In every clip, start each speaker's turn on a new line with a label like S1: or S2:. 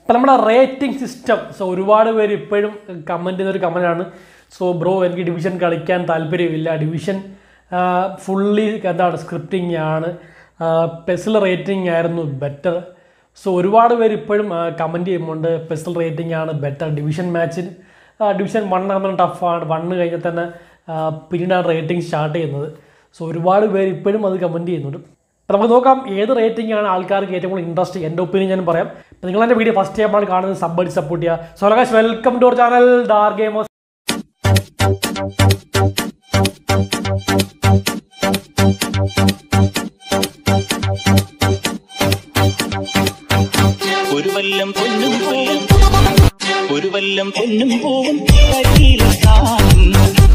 S1: ഇപ്പം നമ്മുടെ rating system so ഒരുപാട് പേര് ഇപ്പോഴും കമൻറ്റ് ചെയ്യുന്ന ഒരു കമൻറ്റാണ് സോ ബ്രോ എനിക്ക് ഡിവിഷൻ കളിക്കാൻ താല്പര്യമില്ല ഡിവിഷൻ ഫുള്ളി എന്താണ് സ്ക്രിപ്റ്റിംഗ് ആണ് പെസിൽ റേറ്റിംഗ് ആയിരുന്നു ബെറ്റർ സോ ഒരുപാട് പേര് ഇപ്പോഴും കമൻറ്റ് ചെയ്യുന്നുണ്ട് പെസിൽ റേറ്റിംഗ് ആണ് ബെറ്റർ ഡിവിഷൻ മാച്ചിന് ഡിവിഷൻ വൺ ആകുമ്പോൾ ടഫാണ് വണ്ണ് കഴിഞ്ഞാൽ തന്നെ ആ, പിന്നീടാണ് റേറ്റിംഗ് സ്റ്റാർട്ട് ചെയ്യുന്നത് സോ ഒരുപാട് പേര് ഇപ്പോഴും അത് കമൻറ്റ് ചെയ്യുന്നുണ്ട് അപ്പോൾ നമുക്ക് നോക്കാം ഏത് റേറ്റിംഗ് ആണ് ആൾക്കാർക്ക് ഏറ്റവും കൂടുതൽ ഇൻട്രസ്റ്റ് എൻ്റെ ഒപ്പീനിയൻ ഞാൻ പറയാം അപ്പോൾ നിങ്ങൾ എൻ്റെ വീഡിയോ ഫസ്റ്റ് ടൈമാണ് കാണുന്നത് സബ്ബടി സപ്പോർട്ട് ചെയ്യുക സോ ലഗാസ് വെൽക്കം ടു അവർ ചാനൽ ഡാർ ഗെയിമേഴ്സ്
S2: ഒരു വല്ലം പൊന്നും പൂവും ഒരു വല്ലം പൊന്നും പൂവും കരിയിലെത്താൻ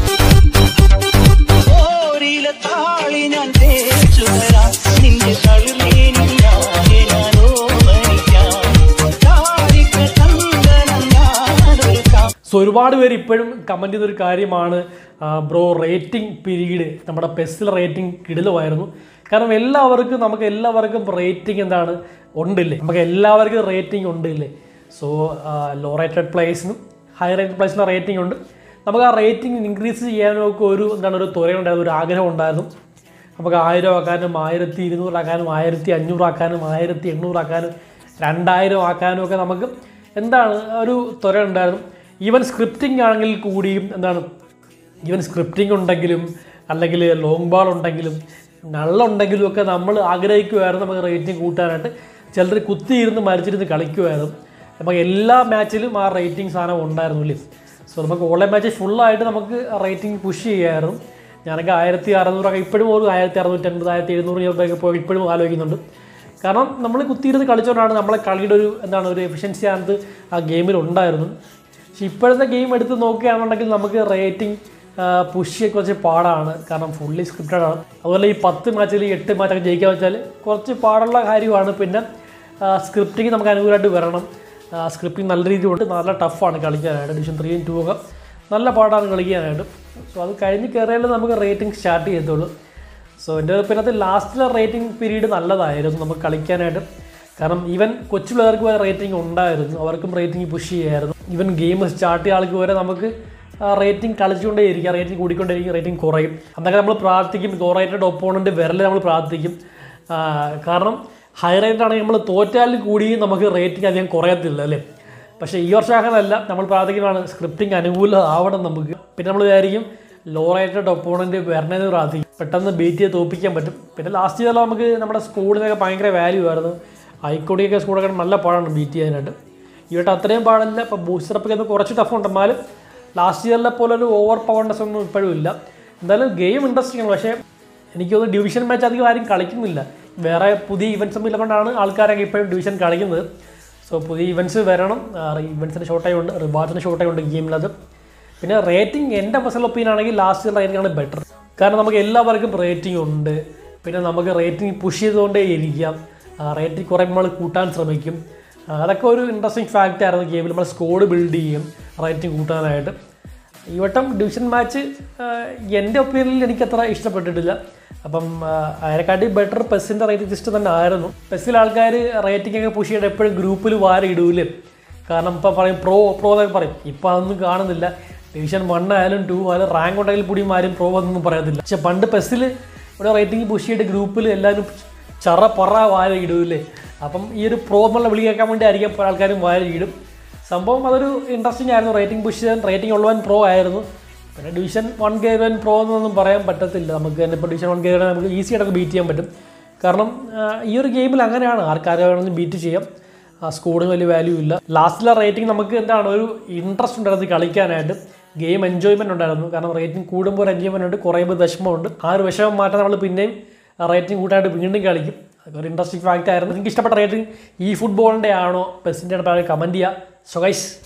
S2: ഓരിയിലെ താളി ഞാൻ തേച്ചു തരാം നിന്റെ തളിർമേനി ഞാനെ ഞാനോ മരിക്കാം താരിക്ക ചന്ദനം ഞാനൊരുക്കാം
S1: സോ ഒരുപാട് പേര് ഇപ്പോഴും കമൻറ്റ് ചെയ്തൊരു കാര്യമാണ് ബ്രോ റേറ്റിംഗ് പീരീഡ് നമ്മുടെ പെസ്റ്റിൽ റേറ്റിംഗ് കിടിലുമായിരുന്നു കാരണം എല്ലാവർക്കും നമുക്ക് എല്ലാവർക്കും റേറ്റിംഗ് എന്താണ് ഉണ്ടില്ലേ നമുക്ക് എല്ലാവർക്കും റേറ്റിംഗ് ഉണ്ടില്ലേ സോ ലോ റേറ്റഡ് പ്ലേസിനും ഹൈ റേറ്റഡ് പ്ലേസിനും റേറ്റിംഗ് ഉണ്ട് നമുക്ക് ആ റേറ്റിംഗ് ഇൻക്രീസ് ചെയ്യാനൊക്കെ ഒരു എന്താണ് ഒരു തുറയുണ്ടായിരുന്നു ഒരു ആഗ്രഹം ഉണ്ടായിരുന്നു നമുക്ക് ആയിരം ആക്കാനും ആയിരത്തി ഇരുന്നൂറാക്കാനും ആയിരത്തി അഞ്ഞൂറാക്കാനും ആയിരത്തി എണ്ണൂറാക്കാനും രണ്ടായിരം ആക്കാനും ഒക്കെ നമുക്ക് എന്താണ് ഒരു ത്വര ഉണ്ടായിരുന്നു ഈവൻ സ്ക്രിപ്റ്റിംഗ് ആണെങ്കിൽ കൂടിയും എന്താണ് ഈവൻ സ്ക്രിപ്റ്റിംഗ് ഉണ്ടെങ്കിലും അല്ലെങ്കിൽ ലോങ് ബാൾ ഉണ്ടെങ്കിലും നള്ളുണ്ടെങ്കിലും ഒക്കെ നമ്മൾ ആഗ്രഹിക്കുമായിരുന്നു നമുക്ക് റേറ്റിംഗ് കൂട്ടാനായിട്ട് ചിലർ കുത്തിയിരുന്ന് മരിച്ചിരുന്ന് കളിക്കുമായിരുന്നു നമുക്ക് എല്ലാ മാച്ചിലും ആ റേറ്റിംഗ് സാധനം ഉണ്ടായിരുന്നു ഇല്ലേ സോ നമുക്ക് ഓൺലൈൻ മാച്ച് ഫുള്ളായിട്ട് നമുക്ക് റേറ്റിംഗ് പുഷ് ചെയ്യായിരുന്നു ഞാനൊക്കെ ആയിരത്തി അറുന്നൂറൊക്കെ ഇപ്പോഴും ഒരു ആയിരത്തി അറുന്നൂറ്റി അൻപത് ആയിരത്തി എഴുന്നൂറ് രൂപയൊക്കെ പോയി ഇപ്പോഴും ആലോചിക്കുന്നുണ്ട് കാരണം നമ്മൾ കുത്തിയിരുന്ന് കളിച്ചുകൊണ്ടാണ് നമ്മളെ കളിയുടെ ഒരു എന്താണ് ഒരു എഫിഷ്യൻസി അതിനകത്ത് ആ ഗെയിമിൽ ഉണ്ടായിരുന്നു പക്ഷെ ഇപ്പോഴത്തെ ഗെയിം എടുത്ത് നോക്കുകയാണെന്നുണ്ടെങ്കിൽ നമുക്ക് റേറ്റിംഗ് പുഷ് കുറച്ച് പാടാണ് കാരണം ഫുള്ളി സ്ക്രിപ്റ്റഡ് ആണ് അതുപോലെ ഈ പത്ത് മാച്ചിൽ ഈ എട്ട് മാച്ചൊക്കെ ജയിക്കുക വെച്ചാൽ കുറച്ച് പാടുള്ള കാര്യമാണ് പിന്നെ സ്ക്രിപ്റ്റിംഗ് നമുക്ക് അനുകൂലമായിട്ട് വരണം സ്ക്രിപ്റ്റിംഗ് നല്ല രീതിയിലുണ്ട് നല്ല ടഫാണ് കളിക്കാനായിട്ട് ഡിവിഷൻ ത്രീയും ടു ഒക്കെ നല്ല പാടാണ് കളിക്കാനായിട്ട് സോ അത് കഴിഞ്ഞ് കയറിയാലേ നമുക്ക് റേറ്റിംഗ് സ്റ്റാർട്ട് ചെയ്യത്തുള്ളൂ സോ എൻ്റെ പിന്നത്തെ ലാസ്റ്റിലെ റേറ്റിംഗ് പീരീഡ് നല്ലതായിരുന്നു നമുക്ക് കളിക്കാനായിട്ട് കാരണം ഈവൻ കൊച്ചു പിള്ളേർക്ക് വരെ റേറ്റിംഗ് ഉണ്ടായിരുന്നു അവർക്കും റേറ്റിംഗ് പുഷ് ചെയ്യായിരുന്നു ഈവൻ ഗെയിം സ്റ്റാർട്ട് ചെയ്ത ആൾക്ക് വരെ നമുക്ക് റേറ്റിംഗ് കളിച്ചുകൊണ്ടേ ഇരിക്കുക റേറ്റിംഗ് കൂടിക്കൊണ്ടേയിരിക്കും റേറ്റിംഗ് കുറയും അന്നൊക്കെ നമ്മൾ പ്രാർത്ഥിക്കും ലോ റേറ്റഡ് ഒപ്പോണൻ്റ് വരല് നമ്മൾ പ്രാർത്ഥിക്കും ആ, കാരണം ഹൈ റേറ്റഡ് ആണെങ്കിൽ നമ്മൾ തോറ്റാലും കൂടി നമുക്ക് റേറ്റിംഗ് അധികം കുറയത്തില്ല അല്ലേ പക്ഷേ ഈ വർഷം അങ്ങനല്ല നമ്മൾ പ്രാർത്ഥിക്കുന്നതാണ് സ്ക്രിപ്റ്റിംഗ് അനുകൂലം ആവണം നമുക്ക് പിന്നെ നമ്മൾ വിചാരിക്കും ലോ റേറ്റഡ് ഒപ്പോണൻറ്റ് വരണമെന്ന് പ്രാർത്ഥിക്കും പെട്ടെന്ന് ബീറ്റ് ചെയ്ത് തോപ്പിക്കാൻ പറ്റും പിന്നെ ലാസ്റ്റ് ഇയറിൽ നമുക്ക് നമ്മുടെ സ്കൂളിനൊക്കെ ഭയങ്കര വാല്യൂ ആയിരുന്നു ഹൈക്കോടിയൊക്കെ സ്കൂളൊക്കെ നല്ല പാടാണ് ബീറ്റ് ചെയ്യാനായിട്ട് ഈ വട്ടം അത്രയും പാടില്ല ഇപ്പോൾ ബൂസ്റ്റർ അപ്പൊക്കെ ഒന്ന് കുറച്ച് ടഫ് ഉണ്ട് എന്നാലും ലാസ്റ്റ് ഇയറിലെ പോലെ ഒരു ഓവർ പവർനെസ് ഒന്നും ഇപ്പോഴും ഇല്ല എന്തായാലും ഗെയിം ഇൻട്രസ്റ്റിംഗ് ആണ് പക്ഷേ എനിക്ക് തോന്നുന്നു ഡിവിഷൻ മാച്ച് അധികം ആരും കളിക്കുന്നില്ല വേറെ പുതിയ ഇവൻറ്റ്സ് ഒന്നും ഇല്ലാണ്ടാണ് ആൾക്കാരൊക്കെ ഇപ്പോഴും ഡിവിഷൻ കളിക്കുന്നത് സോ പുതിയ ഇവൻറ്റ്സ് വരണം ഇവൻറ്റ്സിന് ഷോർട്ടായി ഉണ്ട് റിവാർഡ്സിന് ഷോർട്ടായി ഉണ്ട് ഗെയിമിലത് പിന്നെ റേറ്റിംഗ് എൻ്റെ പേഴ്സണൽ ഒപ്പീനിയൻ ആണെങ്കിൽ ലാസ്റ്റ് റേറ്റിംഗ് ആണ് ബെറ്റർ കാരണം നമുക്ക് എല്ലാവർക്കും റേറ്റിംഗ് ഉണ്ട് പിന്നെ നമുക്ക് റേറ്റിംഗ് പുഷ് ചെയ്തുകൊണ്ടേ ഇരിക്കാം റേറ്റിംഗ് കുറേ നമ്മൾ കൂട്ടാൻ ശ്രമിക്കും ആ, അതൊക്കെ ഒരു ഇൻട്രസ്റ്റിംഗ് ഫാക്റ്റ് ആയിരുന്നു ഗെയിമിൽ നമ്മൾ സ്കോഡ് ബിൽഡ് ചെയ്യും റേറ്റിംഗ് കൂട്ടാനായിട്ട് ഈ വട്ടം ഡിവിഷൻ മാച്ച് എൻ്റെ ഒപ്പീനിയനിൽ എനിക്ക് അത്ര ഇഷ്ടപ്പെട്ടിട്ടില്ല അപ്പം ആ, അതിനെക്കാട്ടി ബെറ്റർ പെസ്സിൻ്റെ റേറ്റിംഗ് സിസ്റ്റം തന്നെ ആയിരുന്നു പെസ്സിൽ ആൾക്കാർ റേറ്റിംഗ് ഒക്കെ പുഷ് ചെയ്തിട്ട് എപ്പോഴും ഗ്രൂപ്പിൽ വാരി ഇടൂലേ കാരണം ഇപ്പം പറയും പ്രോ പ്രോ എന്നൊക്കെ പറയും ഇപ്പം അതൊന്നും കാണുന്നില്ല ഡിവിഷൻ വൺ ആയാലും ടു ആയാലും റാങ്ക് ഉണ്ടെങ്കിൽ കൂടിയും ആരും പ്രോ എന്നൊന്നും പറയത്തില്ല പക്ഷെ പണ്ട് പെസ്സിൽ ഇവിടെ റേറ്റിംഗ് പുഷ് ചെയ്തിട്ട് ഗ്രൂപ്പിൽ എല്ലാവരും ചറ പറ വാര ഇടൂലേ അപ്പം ഈ ഒരു പ്രോ എന്നുള്ള വിളി കേൾക്കാൻ വേണ്ടി ആയിരിക്കും പല ആൾക്കാരും വാര ഇടും സംഭവം അതൊരു ഇൻട്രസ്റ്റിംഗ് ആയിരുന്നു റേറ്റിംഗ് പുഷ് ചെയ്യാൻ റേറ്റിംഗ് ഉള്ളവൻ പ്രോ ആയിരുന്നു പിന്നെ ഡിവിഷൻ വൺ കയറുവൻ പ്രോ എന്നൊന്നും പറയാൻ പറ്റത്തില്ല നമുക്ക് തന്നെ ഇപ്പോൾ ഡിവിഷൻ വൺ കയറുവാൻ നമുക്ക് ഈസി ആയിട്ടൊക്കെ ബീറ്റ് ചെയ്യാൻ പറ്റും കാരണം ആ, ഈ ഒരു ഗെയിമിൽ അങ്ങനെയാണ് ആർക്കാരെ വേണമെങ്കിലും ബീറ്റ് ചെയ്യാം ആ സ്കോഡിന് വലിയ വാല്യൂ ഇല്ല ലാസ്റ്റിലെ റേറ്റിംഗ് നമുക്ക് എന്താണ് ഒരു ഇൻട്രസ്റ്റ് ഉണ്ടായിരുന്നു കളിക്കാനായിട്ട് ഗെയിം എൻജോയ്മെൻ്റ് ഉണ്ടായിരുന്നു കാരണം റേറ്റിംഗ് കൂടുമ്പോൾ ഒരു എൻജോയ്മെൻ്റ് ഉണ്ട് കുറയുമ്പോൾ വിഷമമുണ്ട് ആ ഒരു വിഷമം മാറ്റാൻ നമ്മൾ പിന്നെയും റേറ്റിംഗ് കൂട്ടായിട്ട് വീണ്ടും കളിക്കും അതൊക്കെ ഒരു ഇൻട്രസ്റ്റിംഗ് ഫാക്റ്റ് ആയിരുന്നു നിങ്ങൾക്ക് ഇഷ്ടപ്പെട്ട റേറ്റിംഗ് ഈ ഫുട്ബോളിൻ്റെ ആണോ പെസിൻ്റെ ആണോ കമൻറ്റ് ചെയ്യുക സോ ഗൈസ്